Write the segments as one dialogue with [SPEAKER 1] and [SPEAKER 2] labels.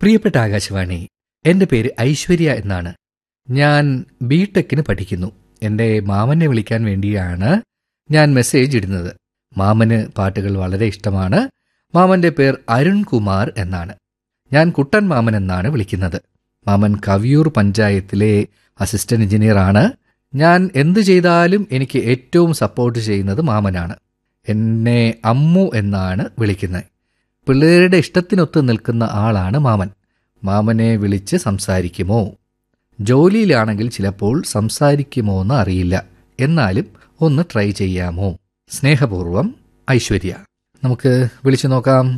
[SPEAKER 1] പ്രിയപ്പെട്ട ആകാശവാണി എന്റെ പേര് ഐശ്വര്യ എന്നാണ് ഞാൻ ബിടെക്കിന് പഠിക്കുന്നു എന്റെ മാമനെ വിളിക്കാൻ വേണ്ടിയാണ് ഞാൻ മെസ്സേജ് ഇടുന്നത് മാമന് പാട്ടുകൾ വളരെ ഇഷ്ടമാണ് മാമന്റെ പേർ അരുൺ കുമാർ എന്നാണ് ഞാൻ കുട്ടൻ മാമൻ എന്നാണ് വിളിക്കുന്നത് മാമൻ കവിയൂർ പഞ്ചായത്തിലെ അസിസ്റ്റന്റ് എഞ്ചിനീയർ ആണ് ഞാൻ എന്ത് ചെയ്താലും എനിക്ക് ഏറ്റവും സപ്പോർട്ട് ചെയ്യുന്നത് മാമനാണ് എന്നെ അമ്മു എന്നാണ് വിളിക്കുന്നത് പിള്ളേരുടെ ഇഷ്ടത്തിനൊത്ത് നിൽക്കുന്ന ആളാണ് മാമൻ മാമനെ വിളിച്ച് സംസാരിക്കുമോ ജോലിയിലാണെങ്കിൽ ചിലപ്പോൾ സംസാരിക്കുമോ എന്ന് അറിയില്ല എന്നാലും ഒന്ന് ട്രൈ ചെയ്യാമോ സ്നേഹപൂർവം ഐശ്വര്യ നമുക്ക് വിളിച്ചു നോക്കാം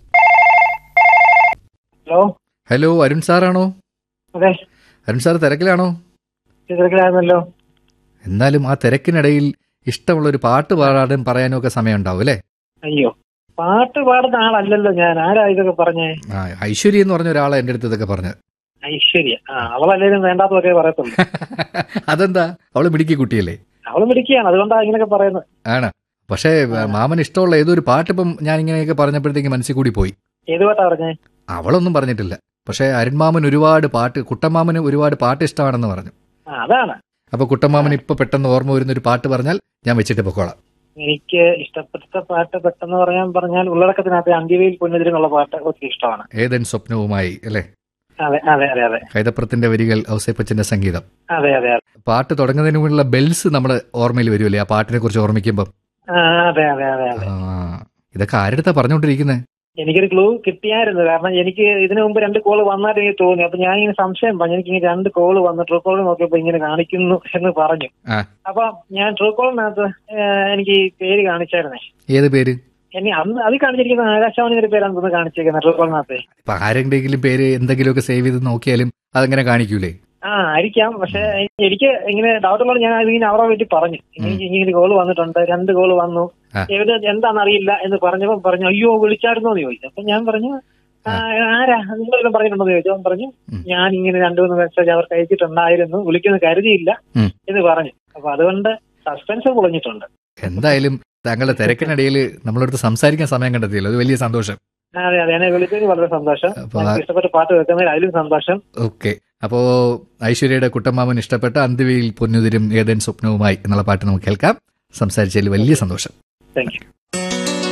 [SPEAKER 2] ഹലോ
[SPEAKER 1] ഹലോ അരുൺ സാറാണോ
[SPEAKER 2] അതെ
[SPEAKER 1] അരുൺ സാർ തിരക്കിലാണോ
[SPEAKER 2] തിരക്കിലായിരുന്നല്ലോ
[SPEAKER 1] എന്നാലും ആ തിരക്കിനിടയിൽ ഇഷ്ടമുള്ള ഒരു പാട്ട് പാടാനും പറയാനും ഒക്കെ സമയം ഉണ്ടാവും അല്ലേ
[SPEAKER 2] അയ്യോ പാട്ട് പാടുന്ന ആളല്ലല്ലോ ഞാൻ ആരാ ഇതൊക്കെ പറഞ്ഞേ
[SPEAKER 1] ആ ഐശ്വര്യ എന്ന് പറഞ്ഞ ഒരാളെ എൻ്റെ അടുത്ത് ഇതൊക്കെ പറഞ്ഞത്
[SPEAKER 2] ഐശ്വര്യ ആ അവളല്ലേലും വേണ്ടാത്തതൊക്കെ പറയത്തുള്ളൂ
[SPEAKER 1] അതെന്താ അവള് മിടുക്കി കുട്ടിയല്ലേ
[SPEAKER 2] അവള് മിടിക്കുകയാണ് അതുകൊണ്ടാണ് ഇങ്ങനെയൊക്കെ പറയുന്നത്
[SPEAKER 1] ആണ് പക്ഷേ മാമൻ ഇഷ്ടമുള്ള ഏതോ ഒരു പാട്ട് ഇപ്പം ഞാൻ ഇങ്ങനെയൊക്കെ പറഞ്ഞപ്പോഴത്തേക്ക് മനസ്സിൽ കൂടി പോയി
[SPEAKER 2] ഏത് പാട്ടാ പറഞ്ഞേ
[SPEAKER 1] അവളൊന്നും പറഞ്ഞിട്ടില്ല പക്ഷേ അരുൺമാമൻ ഒരുപാട് പാട്ട് കുട്ടമാമന് ഒരുപാട് പാട്ട് ഇഷ്ടമാണെന്ന് പറഞ്ഞു
[SPEAKER 2] ആ അതാണ്
[SPEAKER 1] അപ്പൊ കുട്ടമാമൻ ഇപ്പൊ പെട്ടെന്ന് ഓർമ്മ വരുന്ന ഒരു പാട്ട് പറഞ്ഞാൽ ഞാൻ വെച്ചിട്ട് പൊക്കോളാം
[SPEAKER 2] എനിക്ക് ഇഷ്ടപ്പെട്ട പാട്ട് പെട്ടെന്ന് പറയാൻ പറഞ്ഞാൽ ഉള്ളടക്കത്തിനകത്ത് അന്ത്യവയിൽ പൊന്നെതിരെന്നുള്ള പാട്ട് ഒത്തിരി ഇഷ്ടമാണ്
[SPEAKER 1] ഏതൻ സ്വപ്നവുമായി അല്ലേ
[SPEAKER 2] അതെ അതെ അതെ അതെ
[SPEAKER 1] കൈതപ്രത്തിന്റെ വരികൾ ഔസേപ്പച്ചന്റെ സംഗീതം
[SPEAKER 2] അതെ അതെ അതെ
[SPEAKER 1] പാട്ട് തുടങ്ങുന്നതിന് മുമ്പുള്ള ബെൽസ് നമ്മുടെ ഓർമ്മയിൽ വരുമല്ലേ ആ പാട്ടിനെ കുറിച്ച് ഓർമ്മിക്കുമ്പോൾ
[SPEAKER 2] ആ, അതെ അതെ അതെ അതെ
[SPEAKER 1] ആ ഇതൊക്കെ ആരുടെ പറഞ്ഞുകൊണ്ടിരിക്കുന്നത്
[SPEAKER 2] എനിക്കൊരു ക്ലൂ കിട്ടിയായിരുന്നു കാരണം എനിക്ക് ഇതിനു മുമ്പ് രണ്ട് കോള് വന്നായിട്ട് എനിക്ക് തോന്നി അപ്പൊ ഞാൻ ഇങ്ങനെ സംശയം പറഞ്ഞു എനിക്ക് ഇങ്ങനെ രണ്ട് കോള് വന്നു ട്രൂ കോൾ നോക്കിയപ്പോ ഇങ്ങനെ കാണിക്കുന്നു എന്ന് പറഞ്ഞു
[SPEAKER 1] ആ.
[SPEAKER 2] അപ്പൊ ഞാൻ ട്രൂ കോളിനകത്ത് എനിക്ക് ഈ പേര് കാണിച്ചായിരുന്നേ
[SPEAKER 1] ഏത് പേര്
[SPEAKER 2] എന്നെ അന്ന് അത് കാണിച്ചിരിക്കുന്ന ആകാശവാണിയുടെ പേരാണ് തോന്നുന്നു കാണിച്ചിരിക്കുന്നത് ട്രൂ കോളിനകത്ത്
[SPEAKER 1] ഇപ്പൊ ആരെങ്കിലും പേര് എന്തെങ്കിലുമൊക്കെ സേവ് ചെയ്ത് നോക്കിയാലും അതങ്ങനെ കാണിക്കൂലേ
[SPEAKER 2] ആ ആയിരിക്കാം പക്ഷെ എനിക്ക് ഇങ്ങനെ ഡൗട്ട് ഉള്ളത് ഞാൻ അതിങ്ങനെ അവരുടെ വീട്ടിൽ പറഞ്ഞു എനിക്ക് ഇങ്ങനെ കോള് വന്നിട്ടുണ്ട് രണ്ട് കോള് വന്നു
[SPEAKER 1] ആ.
[SPEAKER 2] എവിടെ എന്താണെന്ന് അറിയില്ല എന്ന് പറഞ്ഞപ്പോ പറഞ്ഞു അയ്യോ വിളിച്ചായിരുന്നോ എന്ന് ചോദിച്ചു അപ്പൊ ഞാൻ പറഞ്ഞു "ആ, ആരാ നിങ്ങളെല്ലാം പറഞ്ഞിട്ടുണ്ടോ എന്ന് ചോദിച്ചു അവൻ പറഞ്ഞു
[SPEAKER 1] ഉം.
[SPEAKER 2] ഞാൻ ഇങ്ങനെ രണ്ടു മൂന്ന് മെസ്സേജ് അവർക്ക് അയച്ചിട്ടുണ്ടായിരുന്നു വിളിക്കുന്ന കരുതിയില്ല
[SPEAKER 1] ഉം.
[SPEAKER 2] എന്ന് പറഞ്ഞു അപ്പൊ അതുകൊണ്ട് സസ്പെൻസ് പൊളിഞ്ഞിട്ടുണ്ട്
[SPEAKER 1] എന്തായാലും താങ്കളുടെ തിരക്കിനിടയിൽ നമ്മളടുത്ത് സംസാരിക്കാൻ സമയം കണ്ടെത്തിയല്ലോ അത് വലിയ സന്തോഷം
[SPEAKER 2] അതെ അതെ എന്നെ വിളിച്ചതിന് വളരെ സന്തോഷം
[SPEAKER 1] അപ്പൊ
[SPEAKER 2] എനിക്ക് ഇഷ്ടപ്പെട്ട പാട്ട് കേൾക്കുന്നതിൽ അതിലും സന്തോഷം
[SPEAKER 1] ഓക്കെ അപ്പോ ഐശ്വര്യയുടെ കുട്ടമ്മാമൻ ഇഷ്ടപ്പെട്ട അന്ത്യവയിൽ പൊന്നുതിരും ഏതൻ സ്വപ്നവുമായി എന്നുള്ള പാട്ട് നമുക്ക് കേൾക്കാം സംസാരിച്ചതിൽ വലിയ സന്തോഷം
[SPEAKER 2] താങ്ക് യു